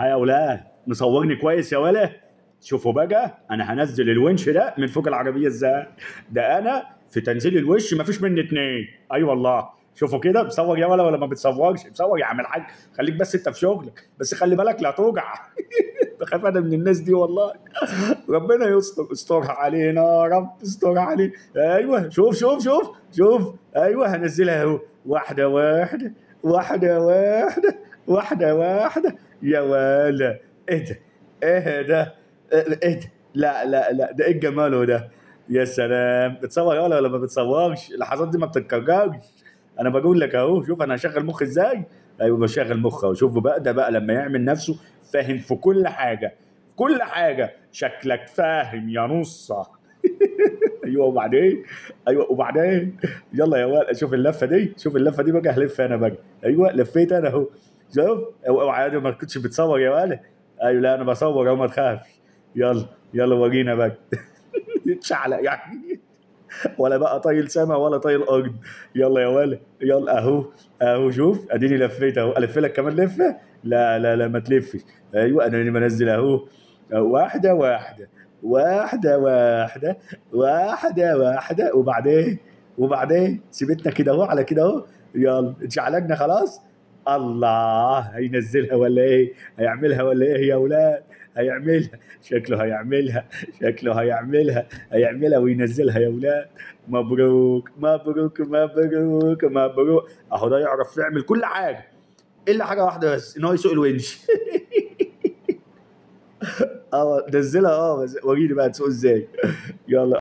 ها يا اولاد مصورني كويس يا ولا شوفوا بقى انا هنزل الونش ده من فوق العربيه ازاي ده انا في تنزيل الوش مفيش مني اتنين اي أيوة والله شوفوا كده مصور يا ولا ولا ما بتصورش مصور يا عم الحاج خليك بس انت في شغلك بس خلي بالك لا توجع بخاف انا من الناس دي والله ربنا يستر استرها علينا يا رب استرها علينا ايوه شوف شوف شوف شوف ايوه هنزلها اهو واحده واحده واحده واحده واحده واحده يا ولا ايه ده ايه ده ايه ده لا لا لا ده ايه جماله ده يا سلام بتصور ولا ولا ما بتصورش اللحظات دي ما بتتكررش انا بقول لك اهو شوف انا هشغل مخ ازاي ايوه بشغل مخ اهو شوف بقى ده بقى لما يعمل نفسه فاهم في كل حاجه في كل حاجه شكلك فاهم يا نصه ايوه وبعدين ايوه وبعدين يلا يا ولد شوف اللفه دي شوف اللفه دي بقى هلف انا بقى ايوه لفيت انا اهو شوف اوعى يا ما كنتش بتصور يا ولد ايوه لا انا بصور اهو ما تخافش يلا يلا ورينا بقى اتشعلق يعني ولا بقى طايل سما ولا طايل ارض يلا يا ولد يلا اهو اهو شوف اديني لفيت اهو الف لك كمان لفه لا لا لا ما تلفش ايوه انا اللي بنزل اهو واحده واحده واحده واحده واحده واحده وبعدين وبعدين سيبتنا كده اهو على كده اهو يلا اتشعلقنا خلاص الله هينزلها ولا ايه هيعملها ولا ايه يا اولاد هيعملها شكله هيعملها شكله هيعملها هيعملها وينزلها يا اولاد مبروك مبروك مبروك مبروك اهو ده يعرف يعمل كل حاجه الا حاجه واحده بس ان هو يسوق الونش اه نزلها اه بس وريني بقى تسوق ازاي يلا